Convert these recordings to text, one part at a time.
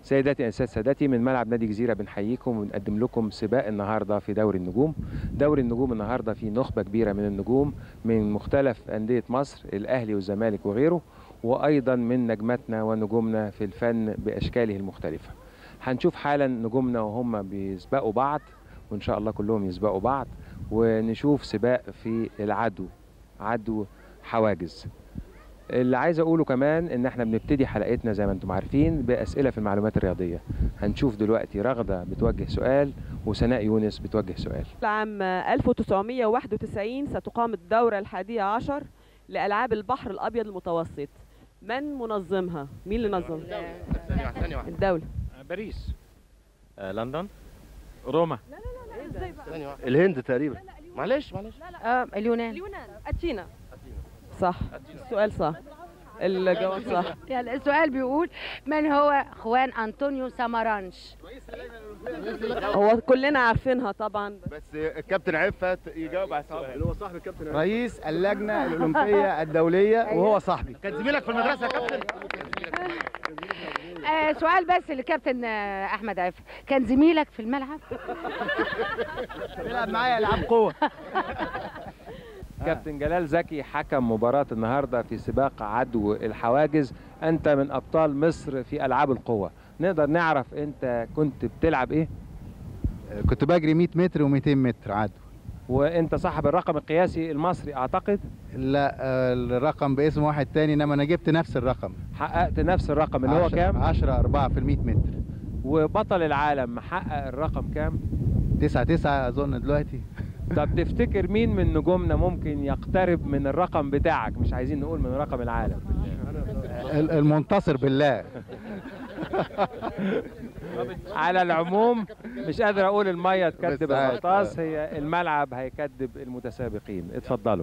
سيداتي انسات سادتي من ملعب نادي جزيره بنحييكم ونقدم لكم سباق النهارده في دوري النجوم دوري النجوم النهارده فيه نخبه كبيره من النجوم من مختلف انديه مصر الاهلي والزمالك وغيره وايضا من نجماتنا ونجومنا في الفن باشكاله المختلفه هنشوف حالا نجومنا وهم بيسبقوا بعض وان شاء الله كلهم يسبقوا بعض ونشوف سباق في العدو عدو حواجز اللي عايز اقوله كمان ان احنا بنبتدي حلقتنا زي ما انتم عارفين باسئله في المعلومات الرياضيه هنشوف دلوقتي رغده بتوجه سؤال وسناء يونس بتوجه سؤال عام 1991 ستقام الدورة الحادية عشر لألعاب البحر الأبيض المتوسط من منظمها؟ مين اللي نظم؟ ثانية واحدة ثانية واحدة الدولة باريس آه، لندن روما ثانية واحدة الهند تقريبا معلش معلش اه اليونان اليونان أتينا صح السؤال صح الجواب صح يعني السؤال بيقول من هو خوان انطونيو سامارانش هو كلنا عارفينها طبعا بس الكابتن عفت يجاوب على السؤال اللي هو صاحب الكابتن رئيس اللجنة الأولمبية الدولية وهو صاحبي كان زميلك في المدرسة يا كابتن آه سؤال بس لكابتن آه احمد عفة كان زميلك في الملعب بيلعب معايا ألعاب قوة كابتن جلال زكي حكم مباراة النهاردة في سباق عدو الحواجز أنت من أبطال مصر في ألعاب القوة نقدر نعرف أنت كنت بتلعب إيه كنت بجري 100 متر و200 متر عدو وأنت صاحب الرقم القياسي المصري أعتقد لا آه، الرقم باسم واحد تاني انما انا جبت نفس الرقم حققت نفس الرقم اللي هو كام 10 4 في ال 100 متر وبطل العالم محقق الرقم كام 9 9 اظن دلوقتي طب تفتكر مين من نجومنا ممكن يقترب من الرقم بتاعك مش عايزين نقول من رقم العالم ال- المنتصر بالله على العموم مش قادر اقول الميه تكذب بس عادي. الغطاس هي الملعب هيكذب المتسابقين اتفضلوا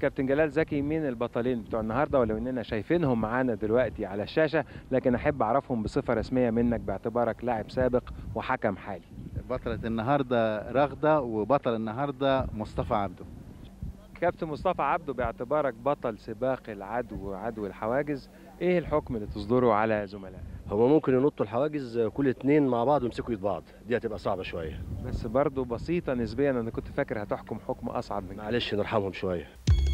كابتن جلال زكي مين البطلين بتوع النهارده ولو اننا شايفينهم معانا دلوقتي على الشاشه لكن احب اعرفهم بصفه رسميه منك باعتبارك لاعب سابق وحكم حالي بطلة النهارده رغدة وبطل النهارده مصطفى عبده كابتن مصطفى عبده باعتبارك بطل سباق العدو وعدو الحواجز ايه الحكم اللي تصدره على زملائك هما ممكن ينطوا الحواجز كل اتنين مع بعض ويمسكوا ايد بعض دي هتبقى صعبه شويه بس برضه بسيطه نسبيا انا كنت فاكر هتحكم حكم اصعب من كده معلش نرحمهم شويه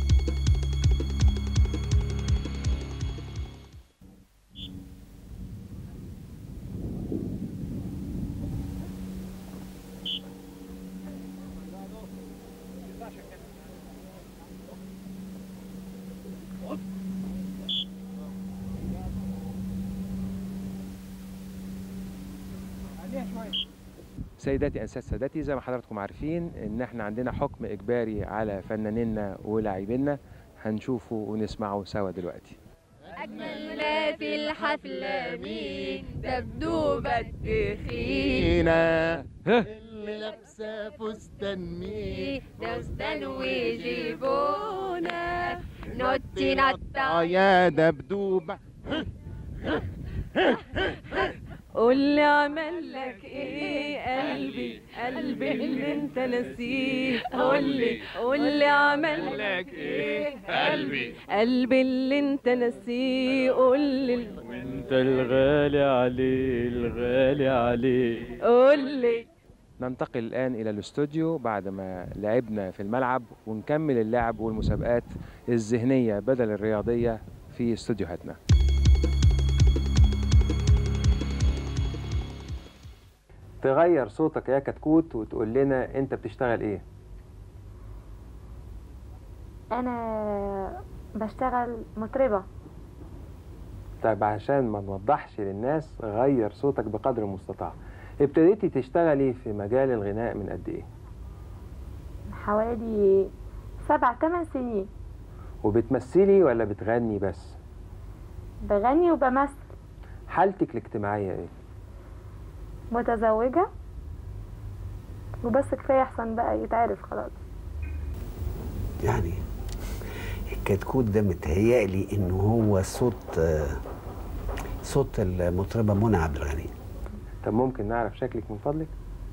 سيداتي انسات سادتي زي ما حضراتكم عارفين ان احنا عندنا حكم اجباري على فنانينا ولاعبينا هنشوفه ونسمعه سوا دلوقتي أجمل ما في الحفلة مين دبدوبة التخين فينا اللي لابسه فستان مين دستان ويجيبونا نوتي نطة يا دبدوبه قول لي عمل لك ايه قلبي قلبي اللي انت نسيه قول لي قول لي عمل لك ايه قلبي قلبي اللي انت نسيه قول لي وانت الغالي عليه الغالي عليه قول لي ننتقل الان الى الاستوديو بعد ما لعبنا في الملعب ونكمل اللعب والمسابقات الذهنيه بدل الرياضيه في استوديوهاتنا تغير صوتك يا كتكوت وتقول لنا انت بتشتغل ايه انا بشتغل مطربة طيب عشان ما نوضحش للناس غير صوتك بقدر المستطاع ابتديتي تشتغلي في مجال الغناء من قد ايه حوالي سبع تمن سنين وبتمثلي ولا بتغني بس بغني وبمثل حالتك الاجتماعيه ايه متزوجة وبس كفاية احسن بقى يتعرف خلاص يعني الكتكوت ده متهيألي انه هو صوت آه، صوت المطربه منى عبد الغني طب ممكن نعرف شكلك من فضلك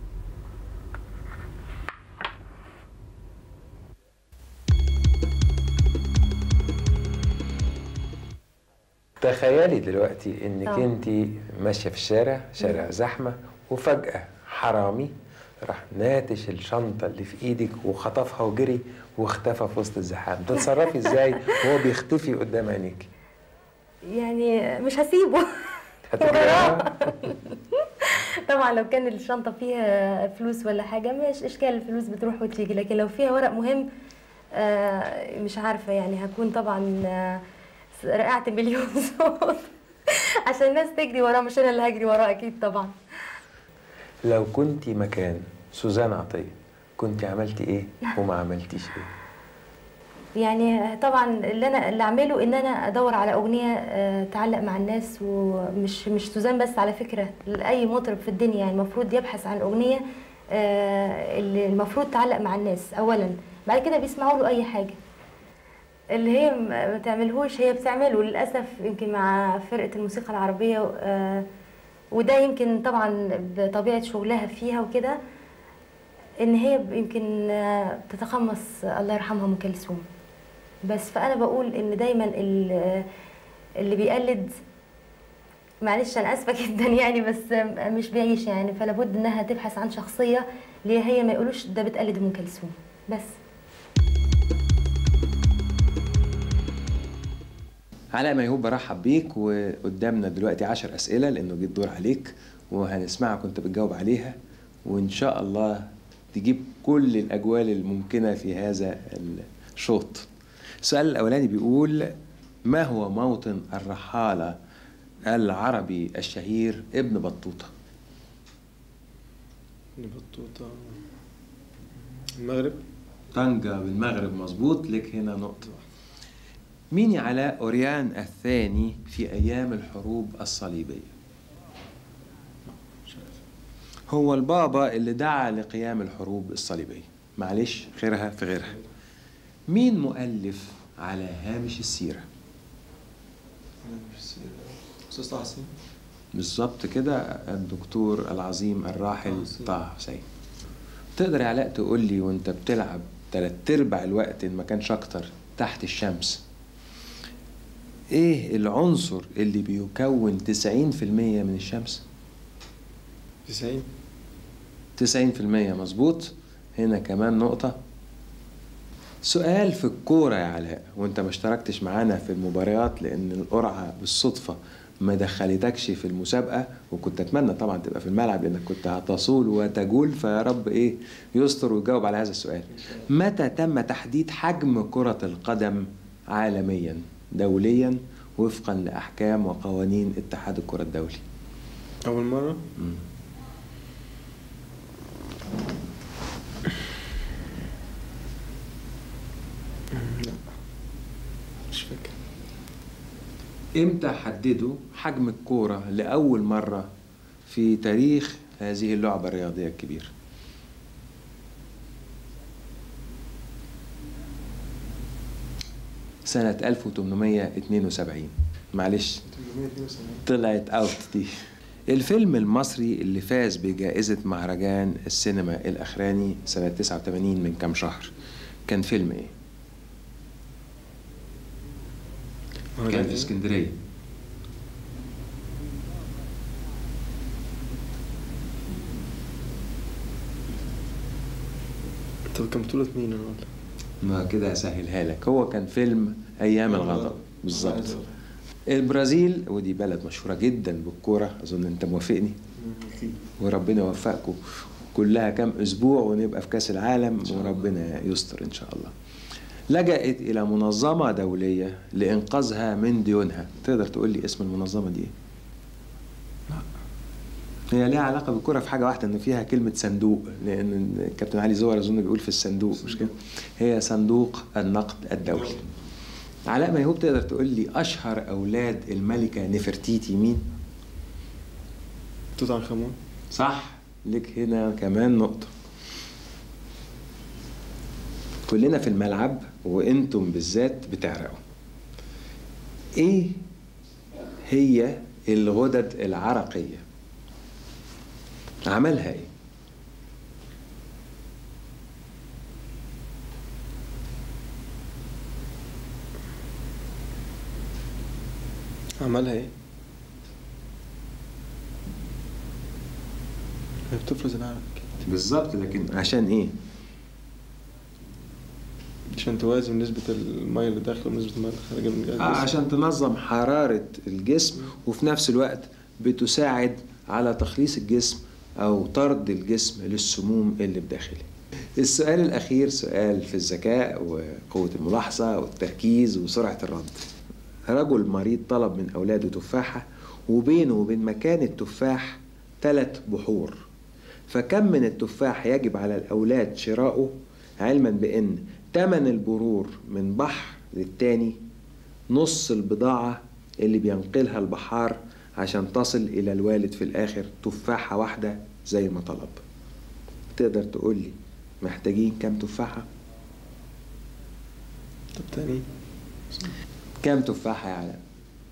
تخيلي دلوقتي انك آه. انت ماشيه في الشارع شارع زحمه وفجاه حرامي راح ناتش الشنطه اللي في ايدك وخطفها وجري واختفى في وسط الزحام تتصرفي ازاي وهو بيختفي قدام عينيك يعني مش هسيبه هتجريها طبعا لو كان الشنطه فيها فلوس ولا حاجه مش اشكال الفلوس بتروح وتيجي لكن لو فيها ورق مهم آه، مش عارفه يعني هكون طبعا آه، رقعت مليون صوت عشان الناس تجري وراه مش انا اللي هجري وراه اكيد طبعا لو كنت مكان سوزان عطيه كنت عملتي ايه وما عملتيش ايه يعني طبعا اللي انا اللي اعمله ان انا ادور على اغنيه آه، تعلق مع الناس ومش مش سوزان بس على فكره اي مطرب في الدنيا يعني المفروض يبحث عن اغنيه آه، اللي المفروض تعلق مع الناس اولا بعد كده بيسمعوا له اي حاجه اللي هي م- ما تعملهوش هي بتعمله للاسف يمكن مع فرقه الموسيقى العربيه آه، وده يمكن طبعا بطبيعه شغلها فيها وكده ان هي ب- يمكن آه، تتقمص الله يرحمها ام كلثوم بس فانا بقول ان دايما ال- اللي بيقلد معلش انا اسفه جدا يعني بس مش بيعيش يعني فلا بد انها تبحث عن شخصيه اللي هي ما يقولوش ده بتقلد ام كلثوم بس علاء ميهوب برحب بيك وقدامنا دلوقتي عشر أسئلة لأنه جه الدور عليك وهنسمعك وأنت بتجاوب عليها وإن شاء الله تجيب كل الأجوال الممكنة في هذا الشوط السؤال الأولاني بيقول ما هو موطن الرحالة العربي الشهير ابن بطوطة بطوطة المغرب طنجة بالمغرب مظبوط لك هنا نقطة مين يا علاء أوريان الثاني في أيام الحروب الصليبية هو البابا اللي دعا لقيام الحروب الصليبية معلش خيرها في غيرها مين مؤلف على هامش السيرة استاذ طه حسين بالظبط كده الدكتور العظيم الراحل طه حسين تقدر يا علاء تقول لي وانت بتلعب تلات ارباع الوقت ان ما كانش اكتر تحت الشمس ايه العنصر اللي بيكون 90% من الشمس 90 90% مظبوط هنا كمان نقطة سؤال في الكورة يا علاء وانت ما اشتركتش معانا في المباريات لان القرعة بالصدفة ما دخلتكش في المسابقة وكنت اتمنى طبعا تبقى في الملعب لانك كنت هتصول وتجول فيا رب ايه يستر ويجاوب على هذا السؤال متى تم تحديد حجم كرة القدم عالميا دوليا وفقا لأحكام وقوانين اتحاد الكرة الدولي اول مره لا مش فاكر امتى حددوا حجم الكورة لأول مرة في تاريخ هذه اللعبة الرياضية الكبيرة سنة 1872 معلش 872 طلعت اوت دي الفيلم المصري اللي فاز بجائزة مهرجان السينما الأخراني سنة 89 من كام شهر كان فيلم ايه؟ كان في اسكندرية طب كان بطولة مين انا ولا ما كده اسهلها لك هو كان فيلم ايام الغضب بالظبط البرازيل ودي بلد مشهورة جدا بالكورة أظن أنت موافقني وربنا يوفقكم كلها كام أسبوع ونبقى في كأس العالم وربنا يستر إن شاء الله لجأت إلى منظمة دولية لإنقاذها من ديونها تقدر تقول لي اسم المنظمة دي إيه؟ هي ليها علاقة بالكرة في حاجة واحدة إن فيها كلمة صندوق لأن الكابتن علي زوهر أظن بيقول في الصندوق مش كده؟ هي صندوق النقد الدولي. علاء ميهوب تقدر تقول لي أشهر أولاد الملكة نفرتيتي مين؟ توت عنخ امون صح لك هنا كمان نقطة كلنا في الملعب وانتم بالذات بتعرقوا ايه هي الغدد العرقية عملها ايه عملها ايه؟ هي بتفرز العرق بالظبط لكن عشان ايه عشان توازن نسبة المية اللي داخلة ونسبة المية اللي خارجة من الجسم آه عشان تنظم حرارة الجسم وفي نفس الوقت بتساعد على تخليص الجسم أو طرد الجسم للسموم اللي بداخله السؤال الأخير سؤال في الذكاء وقوة الملاحظة والتركيز وسرعة الرد رجل مريض طلب من أولاده تفاحة وبينه وبين مكان التفاح ثلاث بحور فكم من التفاح يجب على الأولاد شراؤه علما بأن تمن البرور من بحر للتاني نص البضاعة اللي بينقلها البحار عشان تصل إلى الوالد في الآخر تفاحة واحدة زي ما طلب تقدر تقول لي محتاجين كام تفاحة؟ طب تاني كام تفاحة يا علاء؟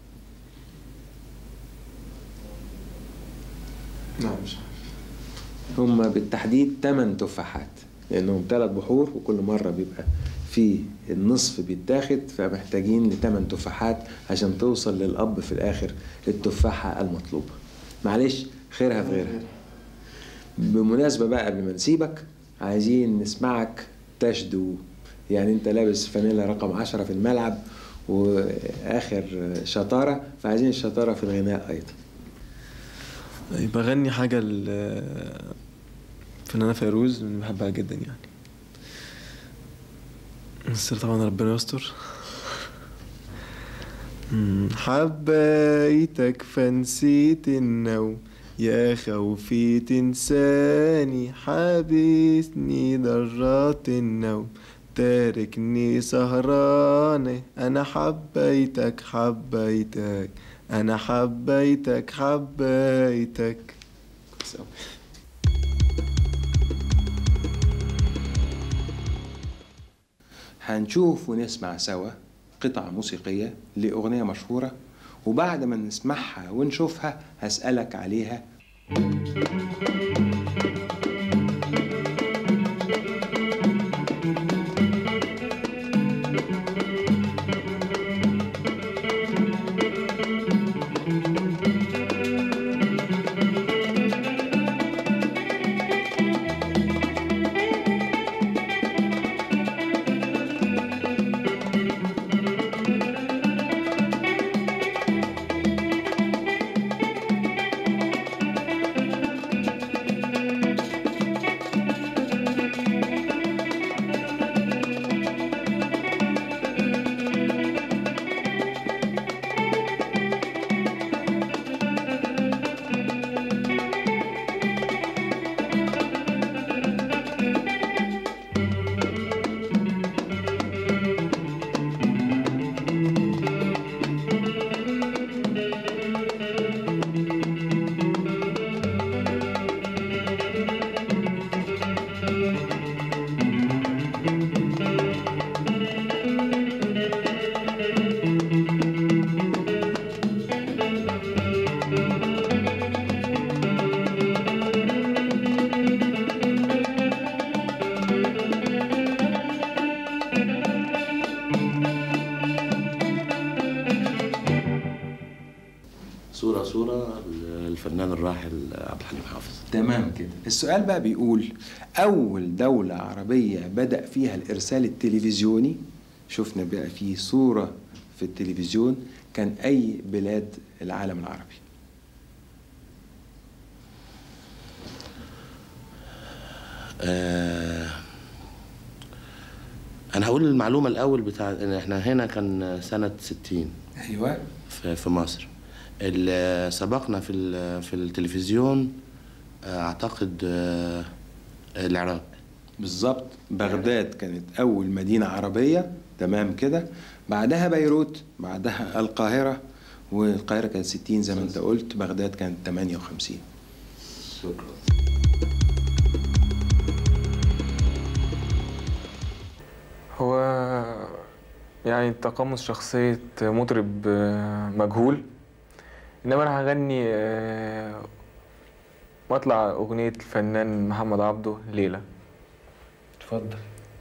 لا مش عارف هم بالتحديد 8 تفاحات لانهم ثلاث بحور وكل مره بيبقى في النصف بيتاخد فمحتاجين لثمان تفاحات عشان توصل للاب في الاخر التفاحه المطلوبه معلش خيرها في غيرها بمناسبه بقى قبل ما نسيبك عايزين نسمعك تشدو يعني انت لابس فانيلا رقم عشرة في الملعب واخر شطاره فعايزين الشطاره في الغناء ايضا بغني حاجة ل فنانة فيروز اللي بحبها جدا يعني بس طبعا ربنا يستر مم، حبيتك فنسيت النوم يا خوفي تنساني حابسني ضرات النوم تاركني سهرانة أنا حبيتك حبيتك أنا حبيتك حبيتك كويس أوي. هنشوف ونسمع سوا قطعة موسيقية لأغنية مشهورة وبعد ما نسمعها ونشوفها هسألك عليها صورة صورة الفنان الراحل عبد الحليم حافظ تمام كده السؤال بقى بيقول أول دولة عربية بدأ فيها الإرسال التلفزيوني شفنا بقى فيه صورة في التلفزيون كان أي بلاد العالم العربي آه أنا هقول المعلومة الأول بتاع إن إحنا هنا كان سنة 60 أيوة في, في مصر اللي سبقنا في ال- في التلفزيون آه، أعتقد آه، العراق بالظبط بغداد كانت أول مدينة عربية تمام كده بعدها بيروت بعدها القاهرة والقاهرة كانت 60 زي ما أنت قلت بغداد كانت 58 شكرا هو يعني تقمص شخصية مطرب آه، مجهول إنما أنا هغني آه، واطلع أغنية الفنان محمد عبده ليلى اتفضل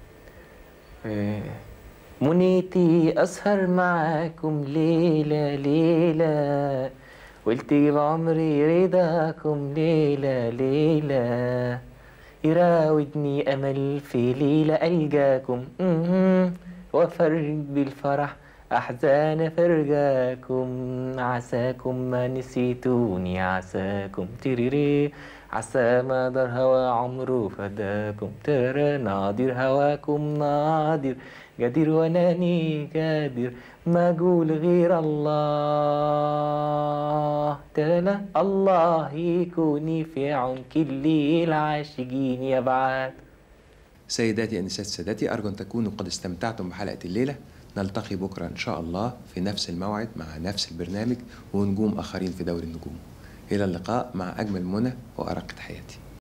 منيتي أسهر معاكم ليلة ليلة قلت بعمري رضاكم ليلة ليلة يراودني أمل في ليلة ألقاكم مهم. وأفرج بالفرح أحزان فرجاكم عساكم ما نسيتوني عساكم تريري عسى ما دار هوا عمره فداكم ترى ناظر هواكم ناظر قادر وناني قادر ما أقول غير الله تلا الله يكوني في عون كل العاشقين يبعد سيداتي أنسات سادتي أرجو أن تكونوا قد استمتعتم بحلقة الليلة نلتقي بكرة إن شاء الله في نفس الموعد مع نفس البرنامج ونجوم آخرين في دوري النجوم إلى اللقاء مع أجمل منى وأرق تحياتي